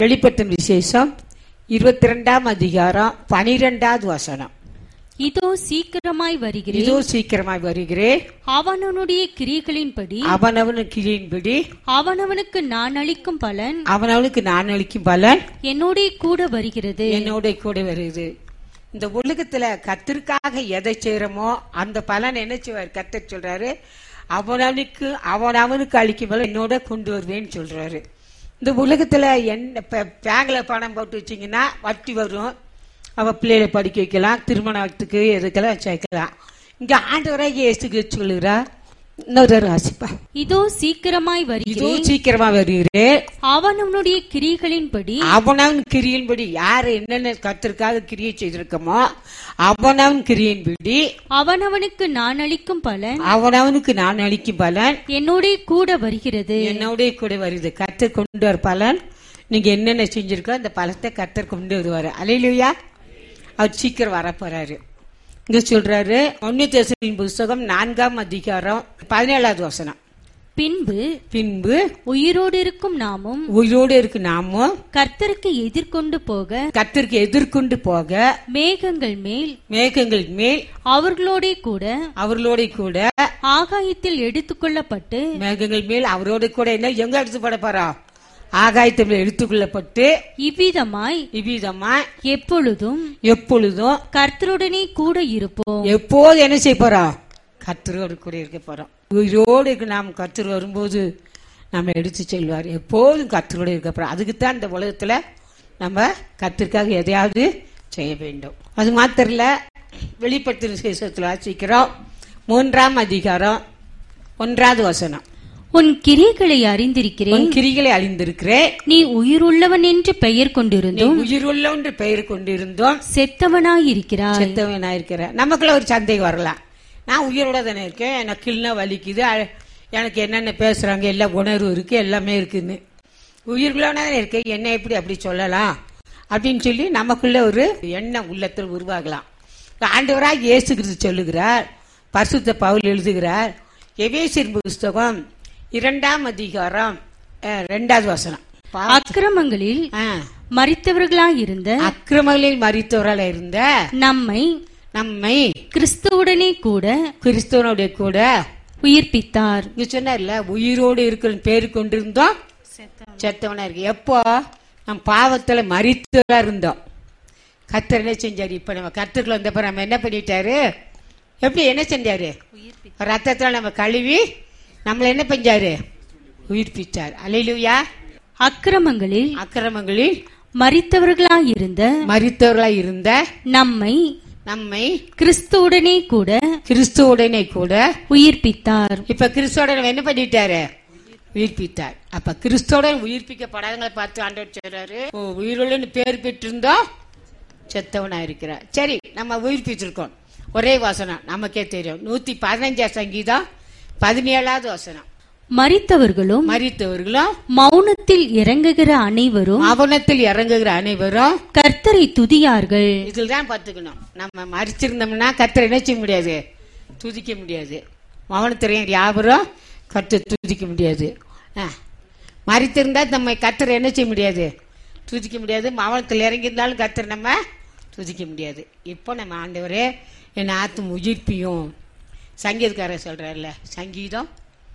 வெளிப்படுத்தும் விசேஷம் இருபத்தி ரெண்டாம் அதிகாரம் பனிரெண்டாவது வசனம் இதோ சீக்கிரமாய் வருகிறேன் இதோ சீக்கிரமாய் வருகிறேன் அவனவனுடைய கிரியைகளின்படி அவனவனு கிரியின்படி அவனவனுக்கு நான் அளிக்கும் பலன் அவனவனுக்கு நான் அளிக்கும் பலன் என்னோடே கூட வருகிறது என்னோட கூட வருது இந்த உலகத்துல கத்திற்காக எதை செய்யறோமோ அந்த பலன் என்ன செய்வார் கத்தர் சொல்றாரு அவனவனுக்கு அவன் அவனுக்கு அளிக்கும் பலன் என்னோட கொண்டு வருவேன்னு சொல்றாரு இந்த உலகத்துல என்ன இப்ப பேங்க்ல பணம் போட்டு வச்சீங்கன்னா வட்டி வரும் அவ பிள்ளைகளை படிக்க வைக்கலாம் திருமணத்துக்கு எதுக்கெல்லாம் சேர்க்கலாம் இங்க ஆண்டவராக இயேசுக்கு சொல்லுறா இன்னொரு ராசிப்பா இதோ சீக்கிரமாய் இதோ வருகிறேன் சீக்கிரமா வருகிறேன் அவனவனுடைய கிரியைகளின்படி அவனவன் கிரியின்படி யார் என்னென்ன கத்திற்காக கிரியை செய்திருக்கமோ அவனவன் கிரியின்படி அவனவனுக்கு நான் அளிக்கும் பலன் அவனவனுக்கு நான் அளிக்கும் பலன் என்னோடே கூட வருகிறது என்னோட கூட வருது கத்தர் கொண்டு வர பலன் நீங்க என்னென்ன செஞ்சிருக்கோ அந்த பலத்தை கத்தர் கொண்டு வருவாரு அலையிலுயா அவர் சீக்கிரம் வரப்போறாரு இங்க சொல்றாரு ஒன்னு தேசத்தின் புஸ்தகம் நான்காம் அதிகாரம் பதினேழாவது வசனம் பின்பு பின்பு உயிரோடு இருக்கும் நாமும் உயிரோடு இருக்கு நாமும் கர்த்தருக்கு எதிர்கொண்டு போக கத்தருக்கு எதிர்கொண்டு போக மேகங்கள் மேல் மேகங்கள் மேல் அவர்களோடே கூட அவர்களோட கூட ஆகாயத்தில் எடுத்துக்கொள்ளப்பட்டு மேகங்கள் மேல் அவரோட கூட என்ன எங்க எடுத்து போட போறோம் ஆகாயத்தில் எடுத்துக்கொள்ளப்பட்டு இவ்விதமாய் இவ்விதமா எப்பொழுதும் எப்பொழுதும் கர்த்தருடனே கூட இருப்போம் எப்போது என்ன செய்ய போறோம் கர்த்தரோடு கூட இருக்க போறோம் உயிரோடு இருக்கு நாம் கர்த்தர் வரும்போது நம்ம எடுத்து செல்வார் எப்போதும் கர்த்தரோடு இருக்க போறோம் அதுக்கு தான் இந்த உலகத்துல நம்ம கர்த்தருக்காக எதையாவது செய்ய வேண்டும் அது மாத்திரம் இல்ல வெளிப்படுத்தின விசேஷத்தில் வாசிக்கிறோம் மூன்றாம் அதிகாரம் ஒன்றாவது வசனம் உன் கிரியைகளை அறிந்திருக்கிறேன் உன் கிரிகளை அழிந்திருக்கிறேன் நீ உயிருள்ளவன் என்று பெயர் நீ கொண்டிருந்தும் உயிருள்ள என்று பெயர் கொண்டிருந்தோம் செத்தவனாயிருக்கிறாய் செத்தவனாயிருக்கிறேன் நமக்குள்ள ஒரு சந்தேகம் வரலாம் நான் உயிரோட தானே இருக்கேன் எனக்கு கிள்னா வலிக்குது அ- எனக்கு என்னென்ன பேசுறாங்க எல்லா உணர்வு இருக்கு எல்லாமே இருக்குன்னு உயிர்களோட தானே இருக்கேன் என்ன எப்படி அப்படி சொல்லலாம் அப்படின்னு சொல்லி நமக்குள்ள ஒரு எண்ணம் உள்ளத்தில் உருவாகலாம் ஆண்டவராக இயேசு கிறிஸ்து சொல்லுகிறார் பரிசுத்த பவுல் எழுதுகிறார் எவேசியர் புஸ்தகம் இரண்டாம் அதிகாரம் அஹ், ரெண்டாவது வசனம் பா- அக்கிரமங்களில் ஆ. மறித்தவர்களாயிருந்த அக்கிரமங்களில் மறித்தவர்களாக இருந்த நம்மை நம்மை கிறிஸ்துவுடனே கூட கிறிஸ்துவனுடைய கூட உயிர்ப்பித்தார் இங்க சொன்னார்ல உயிரோடு இருக்கிற பேரு கொண்டிருந்தோம் செத்தவனா இருக்கு எப்போ நம் பாவத்துல மறித்தவரா இருந்தோம் கர்த்தர் என்ன செஞ்சாரு இப்ப நம்ம கர்த்தர்கள் வந்தப்ப நம்ம என்ன பண்ணிட்டாரு எப்படி என்ன செஞ்சாரு ரத்தத்துல நம்ம கழுவி நம்மள என்ன செஞ்சாரு உயிர்ப்பிச்சார் அலையிலுயா அக்கிரமங்களில் அக்கிரமங்களில் மறித்தவர்களாயிருந்த மறித்தவர்களா இருந்த நம்மை நம்மை கிறிஸ்துவுடனே கூட கிறிஸ்துவுடனே கூட உயிர்ப்பித்தார் இப்ப கிறிஸ்துவோட நம்ம என்ன பண்ணிட்டாரு உயிர்ப்பித்தார் அப்ப கிறிஸ்துவோட உயிர்ப்பிக்கப்படாதவங்களை பார்த்து ஆண்டவர் சொல்றாரு ஓ, உயிருள்ளன்னு பேர் பெற்றிருந்தோம் செத்தவனா இருக்கிறார் சரி நம்ம உயிர்ப்பிச்சிருக்கோம் ஒரே வசனம் நமக்கே தெரியும் நூத்தி பதினஞ்சாம் சங்கீதம் பதினேழாவது வசனம் மறித்தவர்களும் மறித்தவர்களும் மௌனத்தில் இறங்குகிற அனைவரும் அவனத்தில் இறங்குகிற அனைவரும் கர்த்தரை துதியார்கள் இதில் தான் பார்த்துக்கணும் நம்ம மறிச்சிருந்தோம்னா கர்த்தரை என்ன செய்ய முடியாது துதிக்க முடியாது மௌனத்திரையும் யாவரும் கர்த்தர் துதிக்க முடியாது ஆ. மறித்திருந்தா நம்ம கர்த்தரை என்ன செய்ய முடியாது துதிக்க முடியாது மௌனத்தில் இறங்கியிருந்தாலும் கர்த்தர் நம்ம துதிக்க முடியாது இப்போ நம்ம ஆண்டவரே என் ஆத்தும் உயிர்ப்பியும் சங்கீதக்காரர் சொல்றாருல சங்கீதம்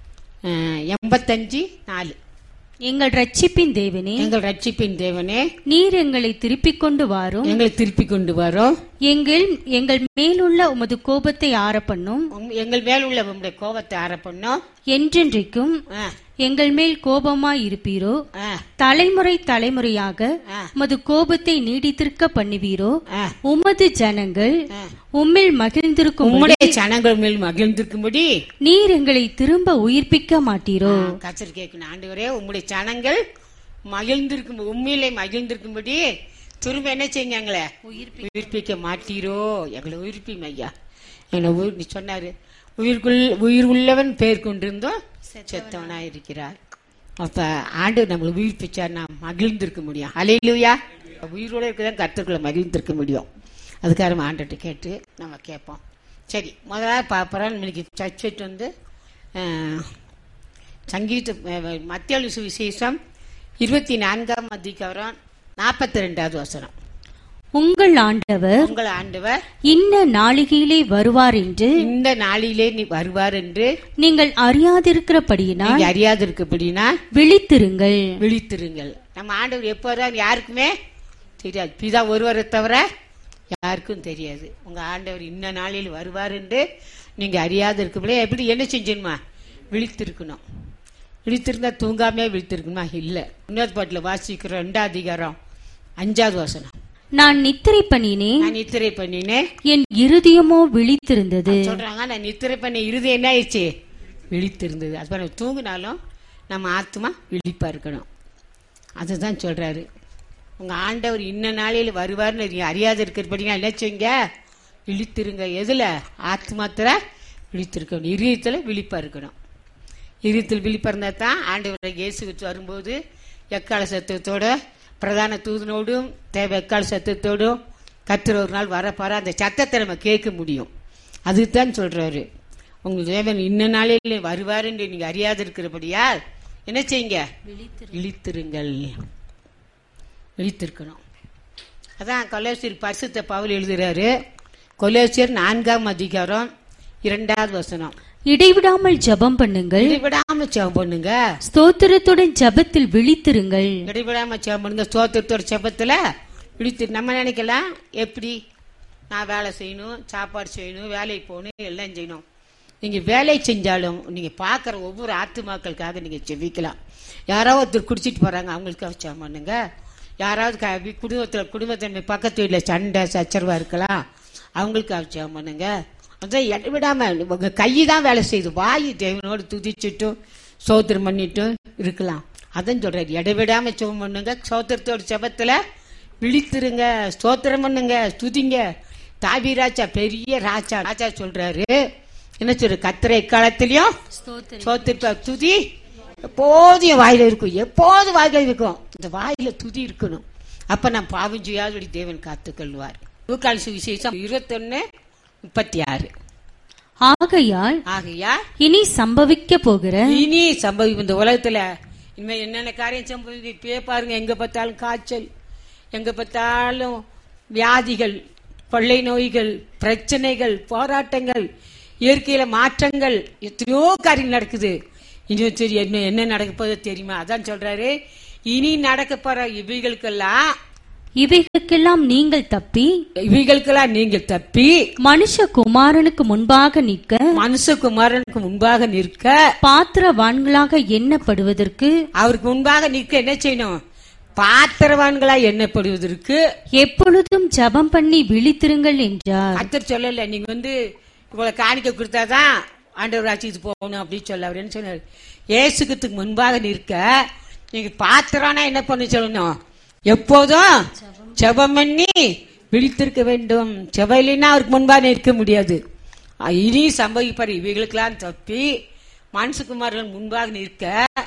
ஆ, எண்பத்தஞ்சு நாலு எங்கள் ரட்சிப்பின் தேவனே எங்கள் ரட்சிப்பின் தேவனே நீர் எங்களை திருப்பிக் கொண்டு வாரும் எங்களை திருப்பி கொண்டு வரோம் எங்கள் எங்கள் மேலுள்ள உமது கோபத்தை ஆற பண்ணும் உம் எங்கள் மேல் உள்ள உங்களுடைய கோபத்தை ஆற பண்ணோம் என்றென்றைக்கும் ஆ, எங்கள் மேல் கோபமாய் இருப்பீரோ ஆ, தலைமுறை தலைமுறையாக ஆ. உமது கோபத்தை நீடித்திருக்க பண்ணுவீரோ ஆ. உமது ஜனங்கள் ஆ. உம்மில் மகிழ்ந்திருக்கும் உம்முடைய சனங்கள் மேல் மகிழ்ந்திருக்கும்படி நீர் எங்களை திரும்ப உயிர்ப்பிக்க மாட்டீரோ கச்சர் கேட்கணும் ஆண்டவரே உம்முடைய சனங்கள் மகிழ்ந்திருக்கும் உண்மையிலே மகிழ்ந்திருக்கும்படி திரும்ப என்ன செய்யுங்க எங்களை உயிர்ப்பிக்க மாட்டீரோ எங்களை உயிர்ப்பிங்க ஐயா எங்களை உயிர் நீ சொன்னாரு உயிர்க்குள் உயிர் உள்ளவன் பேர் கொண்டிருந்தோம் செத்தவனா இருக்கிறார் அப்ப ஆண்டு நம்மளை உயிர்ப்பிச்சா நாம் மகிழ்ந்திருக்க முடியும் அலையிலுயா உயிரோட இருக்கதான் கருத்துக்களை மகிழ்ந்திருக்க முடியும் அதுக்காக நம்ம ஆண்டுகிட்ட கேட்டு நம்ம கேட்போம் சரி முதல்ல பார்ப்பறோம் இன்னைக்கு சர்ச்சைட் வந்து அஹ், சங்கீத மத்திய விசேஷம் இருபத்தி நான்காம் அதிகாரம் நாற்பத்தி ரெண்டாவது வசனம் உங்கள் ஆண்டவர் உங்கள் ஆண்டவர் இன்ன நாளிகையிலே வருவார் என்று இந்த நாளிலே நீ வருவார் என்று நீங்கள் அறியாதிருக்கிறபடியினால் நீங்க அறியாதிருக்கப்படினா விழித்திருங்கள் விழித்திருங்கள் நம்ம ஆண்டவர் எப்போ வர்றார் யாருக்குமே தெரியாது பிதா ஒருவரை தவிர யாருக்கும் தெரியாது உங்க ஆண்டவர் இன்ன நாளில் வருவார் என்று நீங்க அறியாது இருக்கப்படியே எப்படி என்ன செஞ்சணுமா விழித்திருக்கணும் விழித்திருந்தா தூங்காமே விழித்திருக்கணுமா இல்ல இன்னொரு பாட்டில் வாசிக்கிற ரெண்டாவது அதிகாரம் அஞ்சாவது வசனம் நான் நித்திரை பண்ணினேன் நான் நித்திரை பண்ணினேன் என் இருதயமோ விழித்திருந்தது சொல்றாங்க நான் நித்திரை பண்ண இறுதி என்ன ஆயிடுச்சு விழித்திருந்தது அது பாருங்க தூங்கினாலும் நம்ம ஆத்மா விழிப்பா இருக்கணும் அதுதான் சொல்றாரு உங்க ஆண்டவர் இன்ன நாளையில் வருவார்னு நீங்க அறியாது இருக்கிறபடினா என்ன செய்யுங்க விழித்திருங்க எதுல ஆத்மாத்திர விழித்திருக்கணும் இரியத்துல விழிப்பா இருக்கணும் இருத்தில் விழிப்பா இருந்தா தான் ஆண்டவர் இயேசு வரும்போது எக்கால சத்தத்தோட பிரதான தூதனோடும் தேவை எக்கால சத்தத்தோடும் கத்திர ஒரு நாள் வரப்பார அந்த சத்தத்தை நம்ம கேட்க முடியும் அதுதான் சொல்றாரு உங்க தேவன் இன்ன நாளில் வருவார் என்று நீங்க அறியாது இருக்கிறபடியா என்ன செய்யுங்க விழித்திருங்கள் விழித்திருக்கணும் அதான் கொலேசியர் பரிசுத்த பவுல் எழுதுறாரு கொலேசியர் நான்காம் அதிகாரம் இரண்டாவது வசனம் இடைவிடாமல் ஜெபம் பண்ணுங்கள் இடைவிடாம ஜெபம் பண்ணுங்க ஸ்தோத்திரத்துடன் ஜெபத்தில் விழித்திருங்கள் இடைவிடாம ஜெபம் பண்ணுங்க ஸ்தோத்திரத்தோட ஜெபத்துல விழித்து நம்ம நினைக்கலாம் எப்படி நான் வேலை செய்யணும் சாப்பாடு செய்யணும் வேலைக்கு போகணும் எல்லாம் செய்யணும் நீங்க வேலை செஞ்சாலும் நீங்க பார்க்குற ஒவ்வொரு ஆத்துமாக்களுக்காக நீங்க ஜெபிக்கலாம் யாராவது ஒருத்தர் குடிச்சிட்டு போறாங்க அவங்களுக்காக ஜெபம் பண்ணுங்க யாராவது க- வி- குடும்பத்துல குடும்பத்தை பக்கத்து வீட்டில் சண்டை சச்சரவா இருக்கலாம் அவங்களுக்காக ஜெபம் பண்ணுங்க அதான் இடைவிடாம உங்க கை தான் வேலை செய்யுது வாய் தேவனோடு துதிச்சுட்டும் சோத்திரம் பண்ணிட்டும் இருக்கலாம் அதான் சொல்றாரு இடைவிடாம ஜெபம் பண்ணுங்க சோத்திரத்தோட ஜெபத்துல விழித்திருங்க ஸ்தோத்திரம் பண்ணுங்க துதிங்க தாவி ராஜா பெரிய ராஜா ராஜா சொல்றாரு என்ன சொல்ற கத்திரை காலத்திலயும் சோத்திருப்ப துதி எப்போதும் என் வாயில இருக்கும் எப்போதும் வாயில இருக்கும் இந்த வாயில துதி இருக்கணும் அப்ப நான் பாவம் செய்யாதபடி தேவன் காத்துக்கொள்வார் லூக்கால் சுவிசேஷம் இருபத்தொன்னு முப்பத்தி ஆறு ஆகையால் ஆகையா இனி சம்பவிக்க போகிற இனி சம்பவிக்கும் இந்த உலகத்துல இனிமே என்னென்ன காரியம் சம்பவிக்கும் இப்பயே பாருங்க எங்க பார்த்தாலும் காய்ச்சல் எங்க பார்த்தாலும் வியாதிகள் கொள்ளை நோய்கள் பிரச்சனைகள் போராட்டங்கள் இயற்கையில மாற்றங்கள் எத்தனையோ காரியம் நடக்குது இனியும் சரி என்ன என்ன நடக்க போதோ தெரியுமா அதான் சொல்றாரு இனி நடக்க போற இவைகளுக்கெல்லாம் இவைகளுக்கெல்லாம் நீங்கள் தப்பி இவைகளுக்கெல்லாம் நீங்கள் தப்பி மனுஷகுமாரனுக்கு முன்பாக நிற்க மனுஷகுமாரனுக்கு முன்பாக நிற்க பாத்திரவான்களாக எண்ணப்படுவதற்கு அவருக்கு முன்பாக நிற்க என்ன செய்யணும் பாத்திரவான்களா எண்ணப்படுவதற்கு எப்பொழுதும் ஜெபம் பண்ணி விழித்திருங்கள் என்றார் கர்த்தர் சொல்லல நீங்க வந்து இவ்வளவு காணிக்க கொடுத்தாதான் ஆண்டவர் ராட்சிக்கு போகணும் அப்படின்னு சொல்ல அவர் என்ன சொன்னார் ஏசுக்கத்துக்கு முன்பாக நிற்க நீங்க பாத்திரம்னா என்ன பண்ண சொல்லணும் எப்போதும் ஜெபம் பண்ணி விழித்திருக்க வேண்டும் ஜெபம் இல்லைன்னா அவருக்கு முன்பாக நிற்க முடியாது அஹ் இனி சம்பவிப்பார் இவைகளுக்கெல்லாம் தப்பி மனசுக்குமார்கள் முன்பாக நிற்க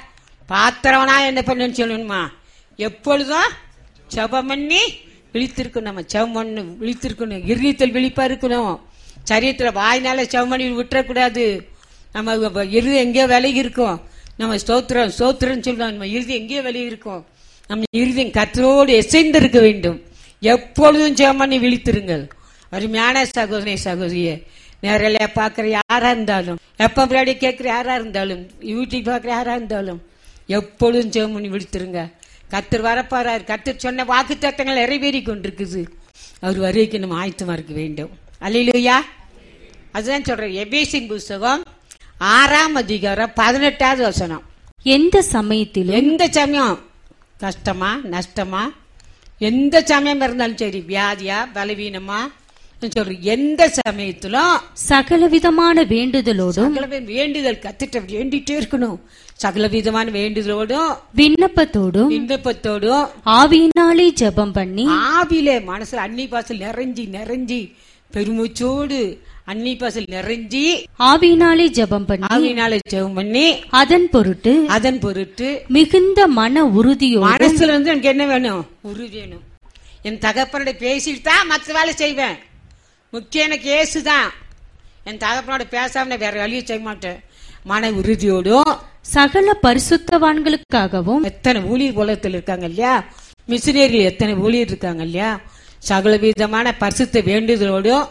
பாத்திரவனா என்ன பண்ணணும்னு சொல்லணுமா எப்பொழுதும் ஜெபம் பண்ணி விழித்திருக்கணும் நம்ம ஜெபம் பண்ணு விழித்திருக்கணும் இருதயத்தில் விழிப்பா இருக்கணும் சரீரத்துல வாய்னால ஜெபம் பண்ணி விட்டுறக்கூடாது நம்ம வ- இருதயம் எங்கேயோ விலகி இருக்கும் நம்ம ஸ்தோத்திரம் ஸ்தோத்திரம் சொல்றோம் நம்ம இருதயம் எங்கேயோ விலகி இருக்கும் நம்ம இருதயம் கத்தரோடு எசைந்து இருக்க வேண்டும் எப்பொழுதும் ஜெபம் பண்ணி விழித்திருங்கள் அருமையான சகோதரி சகோதரியே நேரில் பார்க்குற யாரா இருந்தாலும் எப்ப பின்னாடி கேட்குற யாரா இருந்தாலும் யூடியூப் பார்க்குற யாரா இருந்தாலும் எப்பொழுதும் ஜெபம் பண்ணி விழித்திருங்க கத்தர் வரப்பாரார் கத்தர் சொன்ன வாக்கு தத்தங்கள் நிறைவேறி கொண்டிருக்குது அவர் வருகைக்கு நம்ம ஆயத்தமா இருக்க வேண்டும் அல்லையா அதுதான் சொல்றேன் எபேசின் புஸ்தகம் ஆறாம் அதிகாரம் பதினெட்டாவது வசனம் எந்த சமயத்திலும் எந்த சமயம் கஷ்டமா நஷ்டமா எந்த சமயம் இருந்தாலும் சரி வியாதியா பலவீனமா சொல்றேன் எந்த சமயத்திலும் சகலவிதமான வேண்டுதலோடும் சகல பேர் வேண்டுதல் கத்திட்ட வேண்டிட்டே இருக்கணும் சகல விதமான வேண்டுதலோடும் விண்ணப்பத்தோடும் விண்ணப்பத்தோடும் ஆவியினாலே ஜெபம் பண்ணி ஆவிலே மனசுல அன்னி பாசல் நிறைஞ்சி நிறைஞ்சி பெருமூச்சோடு அன்னி பாசல் நிறைஞ்சி ஆவியினாலே ஜெபம் பண்ணி ஆவினால ஜெபம் பண்ணி அதன் பொருட்டு அதன் பொருட்டு மிகுந்த மன உறுதியோடு மனசுல வந்து எனக்கு என்ன வேணும் உரு வேணும் என் தகப்பனோட பேசிட்டு தான் மற்ற வேலை செய்வேன் முக்கியம் எனக்கு ஏசுதான் என் தகப்பனோட பேசாம நான் வேற வழியை செய்ய மாட்டேன் மன உறுதியோடும் சகல பரிசுத்தவான்களுக்காகவும் எத்தனை ஊழியர் உலகத்தில் இருக்காங்க இல்லையா மிஷினரிகள் எத்தனை ஊழியர் இருக்காங்க இல்லையா சகல விதமான பரிசுத்த வேண்டுதலோடும்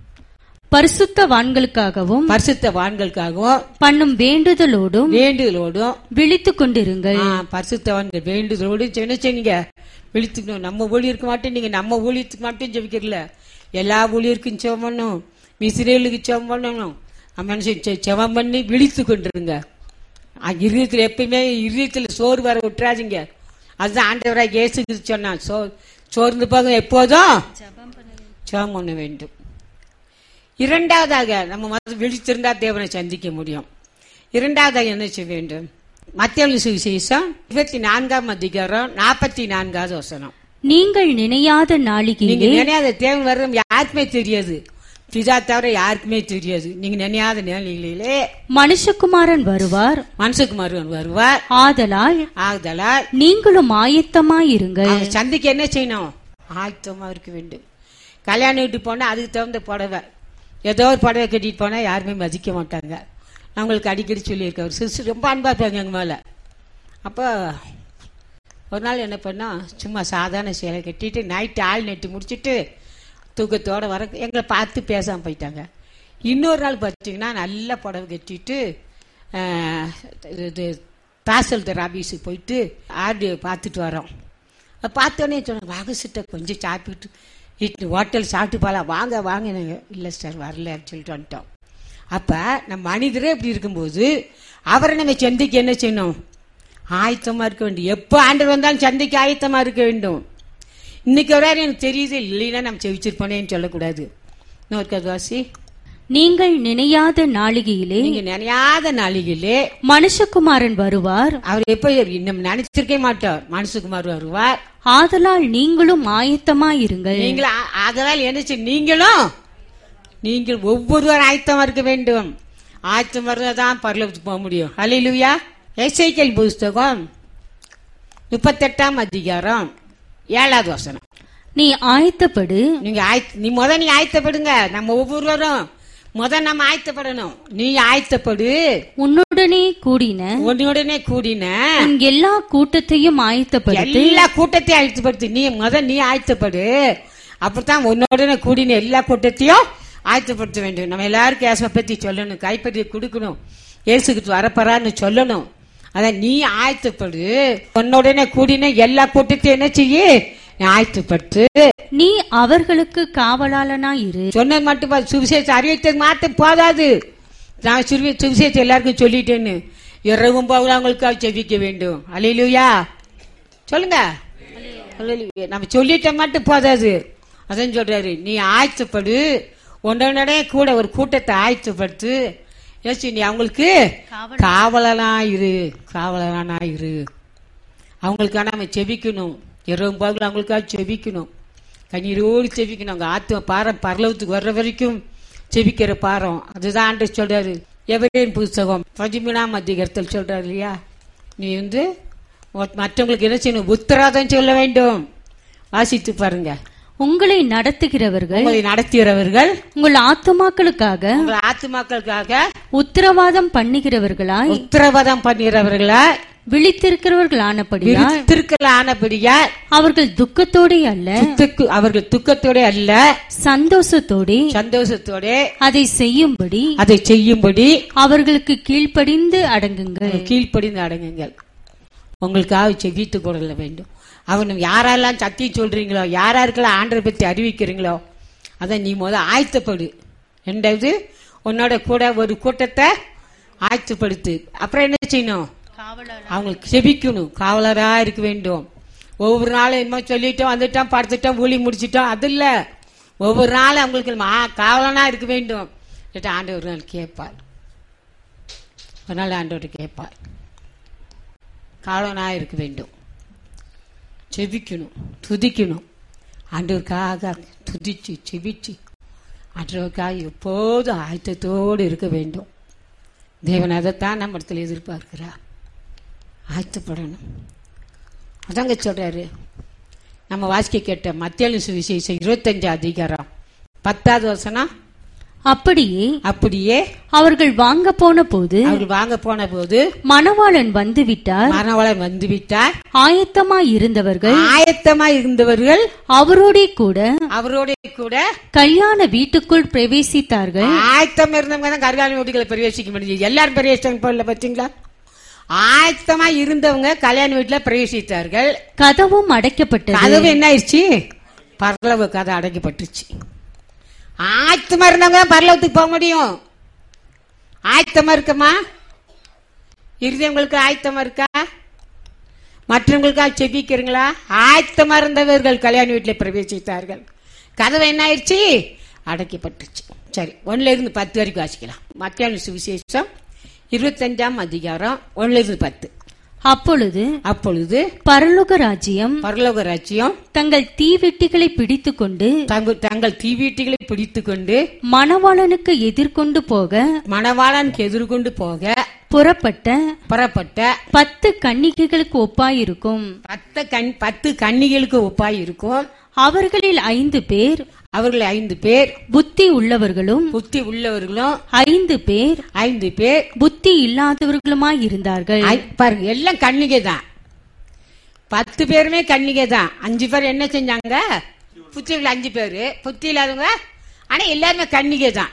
பரிசுத்தவான்களுக்காகவும் பரிசுத்த வான்களுக்காகவும் பண்ணும் வேண்டுதலோடும் வேண்டுதலோடும் விழித்துக் கொண்டிருங்கள் ஆ, பரிசுத்தவான்கள் வேண்டுதலோடு என்ன செய்யுங்க விழித்துக்கணும் நம்ம ஊழியருக்கு மட்டும் நீங்க நம்ம ஊழியத்துக்கு மட்டும் ஜெபிக்கிறல எல்லா ஊழியருக்கும் செவம் பண்ணணும் மிஸ்ரேலுக்கு செவம் பண்ணணும் மனுஷன் செ- செவம் பண்ணி விழித்து கொண்டிருங்க இருதயத்தில் எப்பயுமே இருதயத்தில் சோறு வர விட்டுறாதீங்க அதுதான் ஆண்டவராக இயேசுக்கு சொன்னான் சோ சோர்ந்து போக எப்போதும் ஜெபம் பண்ண வேண்டும் இரண்டாவதாக நம்ம முதல்ல விழித்திருந்தா தேவனை சந்திக்க முடியும் இரண்டாவதாக என்ன செய்ய வேண்டும் மத்திய சுவிசேஷம் இருபத்தி நான்காம் அதிகாரம் நாற்பத்தி நான்காவது வசனம் நீங்கள் நினையாத நீங்க நாளிகையிலே நினையாத தேவன் வர்றது யாருக்குமே தெரியாது பிதா தவிர யாருக்குமே தெரியாது நீங்க நினையாத நிலையிலே மனுஷகுமாரன் வருவார் மனசுக்குமார் வருவார் ஆதலால் ஆகுதலால் நீங்களும் ஆயத்தமாயிருங்கள் அவங்க சந்திக்க என்ன செய்யணும் ஆயத்தமா இருக்க வேண்டும் கல்யாணம் வீட்டு போனா அதுக்கு தகுந்த புடவை ஏதோ ஒரு புடவை கட்டிட்டு போனா யாருமே மதிக்க மாட்டாங்க நான் உங்களுக்கு அடிக்கடி சொல்லியிருக்கேன் ஒரு சிஸ்டர் ரொம்ப அன்பா இருப்பாங்க எங்க மேல அப்போ ஒரு நாள் என்ன பண்ணா சும்மா சாதாரண சேலை கட்டிட்டு நைட்டு ஆள் நெட்டு முடிச்சிட்டு தூக்கத்தோட வர எங்களை பார்த்து பேசாம போயிட்டாங்க இன்னொரு நாள் பார்த்தீங்கன்னா நல்ல புடவை கட்டிட்டு ஆஹ், இது தாசல்தார் ஆபீஸுக்கு போயிட்டு ஆர்டி பார்த்துட்டு வரோம் அதை பார்த்தோன்னே சொன்னேன் வாங்க சிஸ்டர் கொஞ்சம் சாப்பிட்டு இட்லி ஹோட்டல் சாப்பிட்டு போகலாம் வாங்க வாங்க இல்லை சார் வரல சொல்லிட்டு வந்துட்டோம் அப்போ நம்ம மனிதரே இப்படி இருக்கும்போது அவரை நம்ம சந்திக்க என்ன செய்யணும் ஆயத்தமா இருக்க வேண்டும் எப்போ ஆண்டர் வந்தாலும் சந்திக்க ஆயத்தமா இருக்க வேண்டும் இன்னைக்கு வரை எனக்கு தெரியுது இல்லைன்னா நம்ம செவிச்சிருப்போனேன்னு சொல்லக்கூடாது இன்னொரு கதுவாசி நீங்கள் நினையாத நாளிகையிலே நீங்க நினையாத நாளிகளே மனுஷகுமாரன் வருவார் அவர் எப்ப நம்ம நினைச்சிருக்கே மாட்டார் மனசுக்குமார் வருவார் ஆதலால் நீங்களும் ஆயத்தமாயிருங்கள் நீங்களும் ஆ- ஆதலால் என்ன செய்ய நீங்களும் நீங்கள் ஒவ்வொருவர் ஆயத்தமா இருக்க வேண்டும் ஆயத்தம் தான் பரலோகத்துக்கு போக முடியும் ஹalleluya எசைக்கேல் புஸ்தகம் முப்பத்தெட்டாம் அதிகாரம் ஏழாவது வசனம் நீ ஆயத்தப்படு நீங்க ஆயத்த நீ முத நீ ஆயத்தப்படுங்க நம்ம ஒவ்வொருவரும் முத நம்ம ஆயத்தப்படணும் நீ ஆயத்தப்படு உன்னுடனே கூடின உடனே கூடின உன் எல்லா கூட்டத்தையும் ஆயத்தப்படுத்து எல்லா கூட்டத்தையும் ஆயத்தப்படுத்து நீ முத நீ ஆயத்தப்படு அப்படித்தான் உன்னோடனே கூடின எல்லா கூட்டத்தையும் ஆயத்தப்படுத்த வேண்டும் நம்ம எல்லாருக்கும் ஏசை பத்தி சொல்லணும் கைப்பற்றி கொடுக்கணும் இயேசுக்கு வரப்பறான்னு சொல்லணும் அதான் நீ ஆயத்தப்படு உன்னோடனே கூடின எல்லா கூட்டத்தையும் என்ன செய்ய நீ ஆயத்தப்படுத்து நீ அவர்களுக்கு காவலாளனாயிரு சொன்னது மட்டும் போதாது. சுவிசேஷம் அறிவித்தது மாத்த போதாது நான் சுவி சுவிசேஷம் எல்லாருக்கும் சொல்லிட்டேன்னு இரவும் பகலாங்களுக்காக செவிக்க வேண்டும் அலையிலுயா சொல்லுங்க அல்லேலூயா. நம்ம சொல்லிட்ட மட்டும் போதாது அதான் சொல்றாரு நீ ஆயத்தப்படு ஒன்றே கூட ஒரு கூட்டத்தை ஆயத்தப்படுத்து ஏசு நீ அவங்களுக்கு காவலனா இரு காவலனா இரு அவங்களுக்காக நம்ம செபிக்கணும் இரவும் பகலும் அவங்களுக்காக செபிக்கணும் கண்ணீரோடு செபிக்கணும் அவங்க ஆத்ம பாரம் பரலவத்துக்கு வர்ற வரைக்கும் செபிக்கிற பாரம் அதுதான் ஆண்டு சொல்றாரு எவரேன் புஸ்தகம் பதிமூணாம் அதிகாரத்தில் சொல்றாரு இல்லையா நீ வந்து மத்- மற்றவங்களுக்கு என்ன செய்யணும் உத்தரவாதம் சொல்ல வேண்டும் வாசித்து பாருங்க உங்களை நடத்துகிறவர்கள் உங்களை நடத்துகிறவர்கள் உங்கள் ஆத்துமாக்களுக்காக உங்கள் ஆத்மாக்களுக்காக உத்தரவாதம் பண்ணுகிறவர்களாய் உத்தரவாதம் பண்ணுகிறவர்களா விழித்திருக்கிறவர்களானபடியால் திருக்கல் ஆனபடியா அவர்கள் துக்கத்தோடே அல்ல துக்கு- அவர்கள் துக்கத்தோட அல்ல சந்தோஷத்தோடே சந்தோஷத்தோட அதை செய்யும்படி அதை செய்யும்படி அவர்களுக்கு கீழ்ப்படிந்து அடங்குங்கள் கீழ்ப்படிந்து அடங்குங்கள் உங்களுக்காக செவித்து கொள்ள வேண்டும் அவன் யாரெல்லாம் சத்தியம் சொல்றீங்களோ யாராருக்கெல்லாம் ஆண்டரை பத்தி அறிவிக்கிறீங்களோ அதை நீ முத ஆயத்தப்படு ரெண்டாவது உன்னோட கூட ஒரு கூட்டத்தை ஆயத்தப்படுத்து அப்புறம் என்ன செய்யணும் அவங்களுக்கு செபிக்கணும் காவலரா இருக்க வேண்டும் ஒவ்வொரு நாளும் என்ன சொல்லிட்டோம் வந்துட்டோம் படுத்துட்டோம் ஊழி முடிச்சிட்டோம் அது இல்ல ஒவ்வொரு நாளும் அவங்களுக்கு நம்ம ஆ- காவலனா இருக்க வேண்டும் கேட்டா ஆண்டவர் ஒரு நாள் கேட்பார் ஒரு நாள் ஆண்டவர் கேட்பார் காவலனா இருக்க வேண்டும் செபிக்கணும் துதிக்கணும் ஆண்டவருக்காக துதிச்சு செபிச்சு ஆண்டவருக்காக எப்போதும் ஆயத்தத்தோடு இருக்க வேண்டும் தேவன் அதைத்தான் நம்ம இடத்துல எதிர்பார்க்கிறார் ஆயத்தப்படணும் அதாங்க சொல்றாரு நம்ம வாசிக்க கேட்ட மத்திய சுவிசேஷம் இருபத்தஞ்சு அதிகாரம் பத்தாவது வசனம் அப்படியே அப்படியே அவர்கள் வாங்க போன போது அவர் வாங்க போன போது மணவாளன் வந்து விட்டார் மரணவளன் வந்து விட்டார் ஆயத்தமாய் இருந்தவர்கள் ஆயத்தமா இருந்தவர்கள் அவரோடே கூட அவரோட கூட கல்யாண வீட்டுக்குள் பிரவேசித்தார்கள் ஆயத்தம் இருந்தவங்க தான் கருகாலி வீட்டுகளை பிரவேசிக்க முடியும் எல்லாரும் பிரவேசிச்சாங்க போல பாத்தீங்களா ஆயத்தமா இருந்தவங்க கல்யாண வீட்டுல பிரவேசித்தார்கள் கதவும் அடைக்கப்பட்டது கதவு என்ன ஆயிடுச்சு பரலவு கதை அடைக்கப்பட்டுச்சு ஆயத்தமா இருந்தவங்க தான் பரலவத்துக்கு போக முடியும் ஆயத்தமா இருக்கமா இருந்தவங்களுக்கு ஆயத்தமா இருக்கா மற்றவங்களுக்கா செபிக்கிறீங்களா ஆயத்தமா இருந்தவர்கள் கல்யாண வீட்டில் பிரவேசித்தார்கள் கதவு என்ன ஆயிடுச்சு அடைக்கப்பட்டுச்சு சரி ஒன்னுல இருந்து பத்து வரைக்கும் வாசிக்கலாம் மத்தியான சுவிசேஷம் இருபத்தஞ்சாம் அதிகாரம் ஒன்னுல இருந்து பத்து அப்பொழுது அப்பொழுது பரலோக ராஜ்யம் பரலோக ராஜ்யம் தங்கள் தீவெட்டிகளை பிடித்துக்கொண்டு தங்கள் தங்கள் தீவீட்டிகளை பிடித்துக் கொண்டு மணவாளனுக்கு எதிர்கொண்டு போக மணவாளனுக்கு எதிர்கொண்டு போக புறப்பட்ட புறப்பட்ட பத்து கன்னிகைகளுக்கு ஒப்பாயிருக்கும் பத்து கண் பத்து கன்னிகளுக்கு ஒப்பாய் இருக்கும் அவர்களில் ஐந்து பேர் அவர்கள் ஐந்து பேர் புத்தி உள்ளவர்களும் புத்தி உள்ளவர்களும் ஐந்து பேர் ஐந்து பேர் புத்தி இல்லாதவர்களுமாய் இருந்தார்கள் ஐ- பாருங்க எல்லாம் கன்னிகை தான் பத்து பேருமே கன்னிகை தான் அஞ்சு பேர் என்ன செஞ்சாங்க புத்தி உள்ள அஞ்சு பேரு புத்தி இல்லாதவங்க ஆனா எல்லாருமே கன்னிகை தான்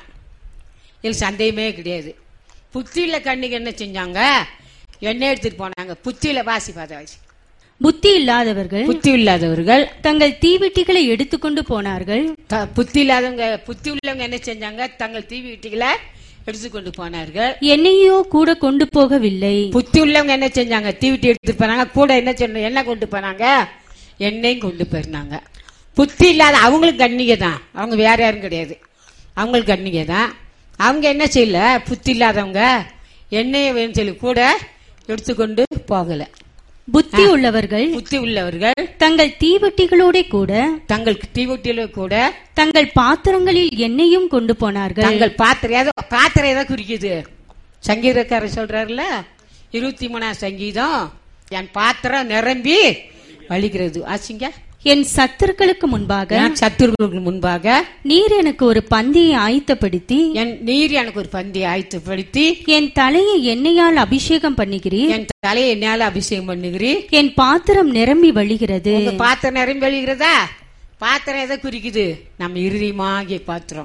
இது சந்தேகமே கிடையாது புத்தியில கன்னிகை என்ன செஞ்சாங்க எண்ணெய் எடுத்துட்டு போனாங்க புத்தியில வாசி பாத வாசி புத்தி இல்லாதவர்கள் புத்தி இல்லாதவர்கள் தங்கள் தீவெட்டிகளை எடுத்துக்கொண்டு போனார்கள் த- புத்தி இல்லாதவங்க புத்தி உள்ளவங்க என்ன செஞ்சாங்க தங்கள் தீ வீட்டுகளை எடுத்துக்கொண்டு போனார்கள் என்னையோ கூட கொண்டு போகவில்லை புத்தி உள்ளவங்க என்ன செஞ்சாங்க தீவிட்டி எடுத்து போனாங்க கூட என்ன சொன்ன என்ன கொண்டு போனாங்க எண்ணெயும் கொண்டு போயிருந்தாங்க புத்தி இல்லாத அவங்களுக்கு கண்ணிகை தான் அவங்க வேற யாரும் கிடையாது அவங்களுக்கு கண்ணிகை தான் அவங்க என்ன செய்யல புத்தி இல்லாதவங்க எண்ணெயை வேணும் சொல்லி கூட எடுத்துக்கொண்டு போகல புத்தி உள்ளவர்கள் புத்தி உள்ளவர்கள் தங்கள் தீவெட்டிகளோட கூட தங்கள் தீவட்டியில கூட தங்கள் பாத்திரங்களில் எண்ணெயும் கொண்டு போனார்கள் தங்கள் பாத்திரம் ஏதோ பாத்திரம் ஏதோ குறிக்குது சங்கீதக்காரர் சொல்றாருல இருபத்தி மூணாம் சங்கீதம் என் பாத்திரம் நிரம்பி வலிக்கிறது ஆச்சுங்க என் சத்துருக்களுக்கு முன்பாக என் சத்துருக்களுக்கு முன்பாக நீர் எனக்கு ஒரு பந்தியை ஆயத்தப்படுத்தி என் நீர் எனக்கு ஒரு பந்தி ஆயத்தப்படுத்தி என் தலையை எண்ணெயால் அபிஷேகம் பண்ணுகிறீர் என் தலையை என்னால அபிஷேகம் பண்ணுகிறீ என் பாத்திரம் நிரம்பி வழிகிறது உங்க பாத்திரம் நிரம்பி வலிக்கிறதா பாத்திரம் எதை குறிக்குது நம்ம இறுதியமாகிய பாத்திரம்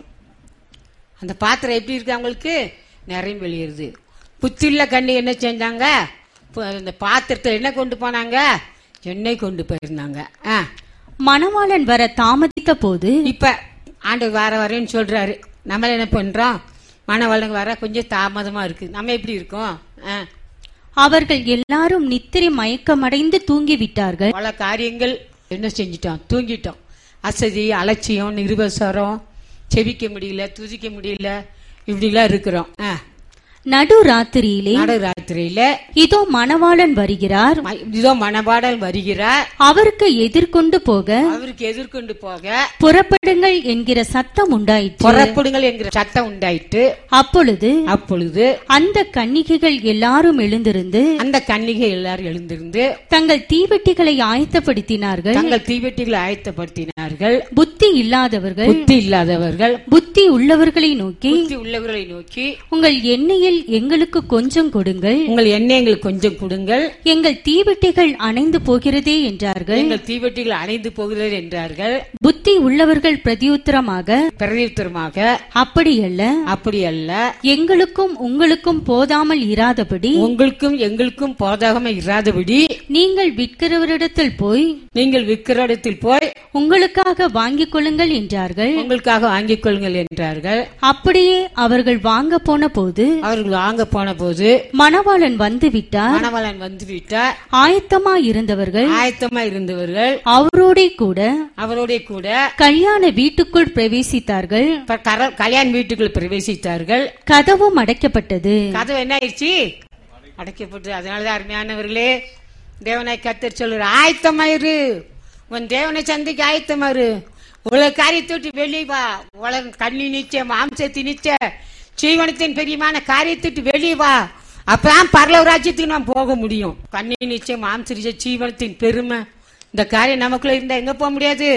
அந்த பாத்திரம் எப்படி இருக்கு அவங்களுக்கு நிரம்பி வெளியிடுது புத்தியுள்ள கண்ணி என்ன செஞ்சாங்க பு- அந்த பாத்திரத்தில் என்ன கொண்டு போனாங்க எண்ணெய் கொண்டு போயிருந்தாங்க ஆ. மணவாளன் வர தாமதித்த போது இப்ப ஆண்டு வர வரேன்னு சொல்றாரு நம்ம என்ன பண்றோம் மனவளங்க வர கொஞ்சம் தாமதமா இருக்கு நம்ம எப்படி இருக்கோம் ஆ. அவர்கள் எல்லாரும் நித்திரை மயக்கமடைந்து தூங்கிவிட்டார்கள் பல காரியங்கள் என்ன செஞ்சிட்டோம் தூங்கிட்டோம் அசதி அலட்சியம் நிருபசரம் செவிக்க முடியல துதிக்க முடியல இப்படிலாம் இருக்கிறோம் ஆ. நடு ராத்திரியிலே நடு ராத்திரியில இதோ மணவாளன் வருகிறார் ம- இதோ மணபாடல் வருகிறார் அவருக்கு எதிர்கொண்டு போக அவருக்கு எதிர்கொண்டு போக புறப்படுங்கள் என்கிற சத்தம் உண்டாயிற்று புறப்படுங்கள் என்கிற சத்தம் உண்டாயிட்டு அப்பொழுது அப்பொழுது அந்த கன்னிகைகள் எல்லாரும் எழுந்திருந்து அந்த கன்னிகை எல்லாரும் எழுந்திருந்து தங்கள் தீவெட்டிகளை ஆயத்தப்படுத்தினார்கள் தங்கள் தீவெட்டிகளை ஆயத்தப்படுத்தினார்கள் புத்தி இல்லாதவர்கள் புத்தி இல்லாதவர்கள் புத்தி உள்ளவர்களை நோக்கி புத்தி உள்ளவர்களை நோக்கி உங்கள் எண்ணெயில் எங்களுக்கு கொஞ்சம் கொடுங்கள் உங்கள் எண்ணெய் எங்களுக்கு கொஞ்சம் கொடுங்கள் எங்கள் தீவெட்டிகள் அணைந்து போகிறதே என்றார்கள் எங்கள் தீவெட்டிகள் அணைந்து போகிறது என்றார்கள் புத்தி உள்ளவர்கள் பிரதியுத்தரமாக பிரதியுத்தரமாக அப்படியல்ல அப்படி அல்ல எங்களுக்கும் உங்களுக்கும் போதாமல் இராதபடி உங்களுக்கும் எங்களுக்கும் போதாகம இராதபடி நீங்கள் விற்கிறவரிடத்தில் போய் நீங்கள் விற்கிற இடத்தில் போய் உங்களுக்காக வாங்கிக் கொள்ளுங்கள் என்றார்கள் உங்களுக்காக வாங்கிக் கொள்ளுங்கள் என்றார்கள் அப்படியே அவர்கள் வாங்க போன போது அவர்கள் வாங்க போன போது மணவாளன் வந்து விட்டார் மணவாளன் வந்து விட்டார் ஆயத்தமா இருந்தவர்கள் ஆயத்தமா இருந்தவர்கள் அவரோட கூட அவரோட கூட கல்யாண வீட்டுக்குள் பிரவேசித்தார்கள் ப- கர- கல்யாண வீட்டுக்குள் பிரவேசித்தார்கள் கதவும் அடைக்கப்பட்டது கதவு என்ன ஆயிடுச்சு அடைக்கப்பட்டு அதனாலதான் அருமையானவர்களே தேவனாய் கத்தர் சொல்லுற ஆயத்தமாயிரு உன் தேவனை சந்திக்க ஆயத்தமாயிரு உலக காரியத்தை விட்டு வெளியே வா உலக கண்ணி நிச்சய மாம்சத்தி நிச்சய ஜீவனத்தின் பெரியமான காரியத்தை விட்டு வெளியே வா அப்பதான் பரலவ ராஜ்யத்துக்கு நாம் போக முடியும் கண்ணி நிச்சயம் மாம்சரிச்ச ஜீவனத்தின் பெருமை இந்த காரியம் நமக்குள்ள இருந்தா எங்க போக முடியாது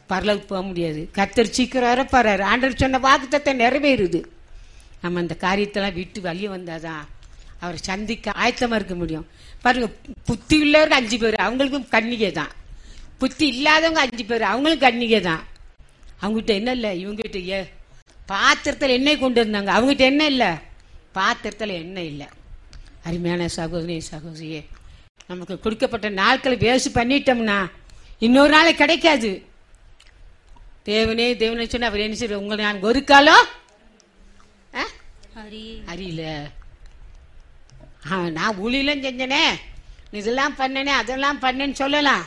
பரலவுக்கு போக முடியாது கத்தர் சீக்கிரம் வரப்பாரு ஆண்டவர் சொன்ன வாக்குத்தத்தை நிறைவேறுது நம்ம அந்த காரியத்தெல்லாம் விட்டு வெளியே வந்தாதான் அவரை சந்திக்க ஆயத்தமா இருக்க முடியும் பாருங்க புத்தி உள்ளவர்கள் அஞ்சு பேர் அவங்களுக்கும் கன்னிகை தான் புத்தி இல்லாதவங்க அஞ்சு பேர் அவங்களும் கன்னிகை தான் அவங்ககிட்ட என்ன இல்லை இவங்ககிட்ட ஏ பாத்திரத்தில் எண்ணெய் கொண்டு வந்தாங்க அவங்ககிட்ட என்ன இல்லை பாத்திரத்தில் எண்ணெய் இல்லை அருமையான சகோதரி சகோதரியே நமக்கு கொடுக்கப்பட்ட நாட்களை வேஸ்ட் பண்ணிட்டோம்னா இன்னொரு நாளைக்கு கிடைக்காது தேவனே தேவனே சொன்னா அவர் என்ன செய்வார் உங்களை நான் ஒரு காலம் ஆ? அறியல ஆ, நான் ஊழியெல்லாம் செஞ்சனே இதெல்லாம் பண்ணனே அதெல்லாம் பண்ணேன்னு சொல்லலாம்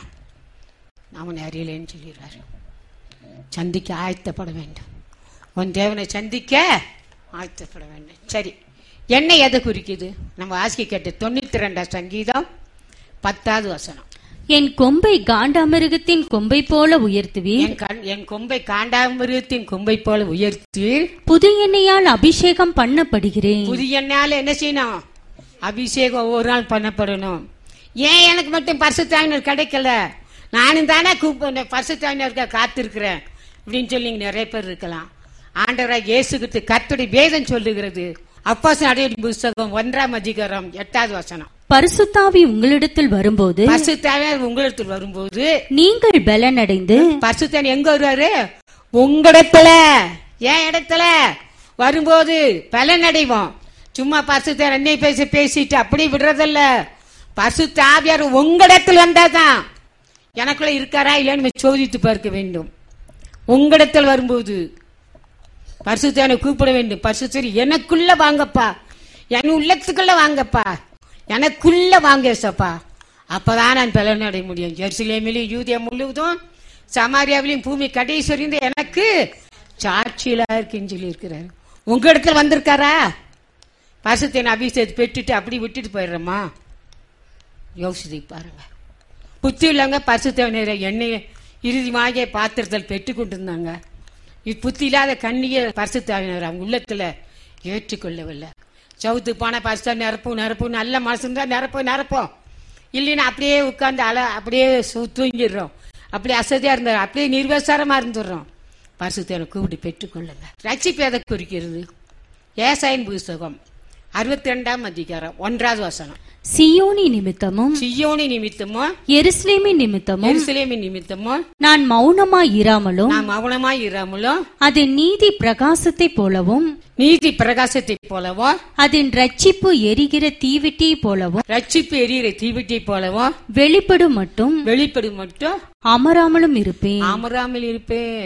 அவனை அறியலைன்னு சொல்லிடுறாரு சந்திக்க ஆயத்தப்பட வேண்டும் உன் தேவனை சந்திக்க ஆயத்தப்பட வேண்டும் சரி என்ன எதை குறிக்குது நம்ம வாசிக்க கேட்ட தொண்ணூத்தி ரெண்டாம் சங்கீதம் பத்தாவது வசனம் என் கொம்பை காண்டாமிருகத்தின் கொம்பை போல உயர்த்துவீர் என் கண் என் கொம்பை காண்டாமிருகத்தின் கொம்பை போல உயர்த்தி புது எண்ணெயால் அபிஷேகம் பண்ணப்படுகிறேன் புதிய நாள் என்ன செய்யணும் அபிஷேகம் ஒவ்வொரு நாள் பண்ணப்படணும் ஏன் எனக்கு மட்டும் பரிசுத்தாயினர் கிடைக்கல நானும் தானே கூப்பிட பரிசுத்தாயினருக்க காத்திருக்கிறேன் அப்படின்னு சொல்லி இங்க நிறைய பேர் இருக்கலாம் ஆண்டவராக இயேசுகிட்டு கத்துடைய வேதம் சொல்லுகிறது அப்பாஸ் அடையடி புஸ்தகம் ஒன்றாம் அதிகாரம் எட்டாவது வசனம் பரிசுத்தாவி உங்களிடத்தில் வரும்போது பரிசுத்தாயினர் உங்களிடத்தில் வரும்போது நீங்கள் பலனடைந்து பரிசுத்தன் எங்க வருவாரு உங்களிடத்துல ஏன் இடத்துல வரும்போது பலன் அடைவோம் சும்மா பரிசுத்தன் என்னை பேசி பேசிட்டு அப்படி விடுறதில்ல பரிசுத்த ஆவியார் உங்களிடத்தில் வந்தாதான் எனக்குள்ள இருக்காரா இல்லைன்னு நம்ம சோதித்து பார்க்க வேண்டும் உங்களிடத்தில் வரும்போது பரிசுத்தனை கூப்பிட வேண்டும் பரிசுத்தர் எனக்குள்ள வாங்கப்பா என் உள்ளத்துக்குள்ள வாங்கப்பா எனக்குள்ள வாங்க ஏசப்பா அப்பதான் நான் பலன் அடைய முடியும் ஜெருசலேமிலும் யூதியா முழுவதும் சமாரியாவிலையும் பூமி கடைசி எனக்கு சாட்சியிலா இருக்குன்னு சொல்லி இருக்கிறாரு உங்க இடத்துல வந்திருக்காரா பரிசுத்தனை அபிஷேகத்தை பெற்றுட்டு அப்படி விட்டுட்டு போயிடுறோமா யோசித்து பாருங்க புத்தி உள்ளவங்க பரிசுத்தவனரை எண்ணெயை இறுதியாக பாத்திரத்தில் பெற்று கொண்டிருந்தாங்க புத்தி இல்லாத கண்ணிய பரிசுத்தாவினர் அவங்க உள்ளத்துல ஏற்றுக்கொள்ளவில்லை சவுத்து போன பரிசுத்தா நிரப்பும் நிரப்பும் நல்ல மனசு இருந்தா நிரப்போம் நிரப்போம் இல்லைன்னா அப்படியே உட்கார்ந்து அல அப்படியே சு- தூங்கிடுறோம் அப்படியே அசதியா இருந்தா அப்படியே நிர்வசாரமா இருந்துடுறோம் பரிசுத்தனை கூப்பிட்டு பெற்றுக்கொள்ளுங்க ரட்சிப்பு எதை குறிக்கிறது ஏசாயின் புஸ்தகம் அறுபத்தி ரெண்டாம் அதிகாரம் ஒன்றாவது வசனம் சியோனி நிமித்தமும் சியோனி நிமித்தமும் எருசலேமின் நிமித்தமும் எருசலேமின் நிமித்தமும் நான் மௌனமாய் இராமலும் நாம் மௌனமாய் இராமலும் அது நீதி பிரகாசத்தைப் போலவும் நீதி பிரகாசத்தை போலவும் அதன் ரட்சிப்பு எரிகிற தீவிட்டி போலவும் ரட்சிப்பு எரியிற தீவிட்டை போலவும் வெளிப்படும் மட்டும் வெளிப்படும் மட்டும் அமராமலும் இருப்பேன் அமராமல் இருப்பேன்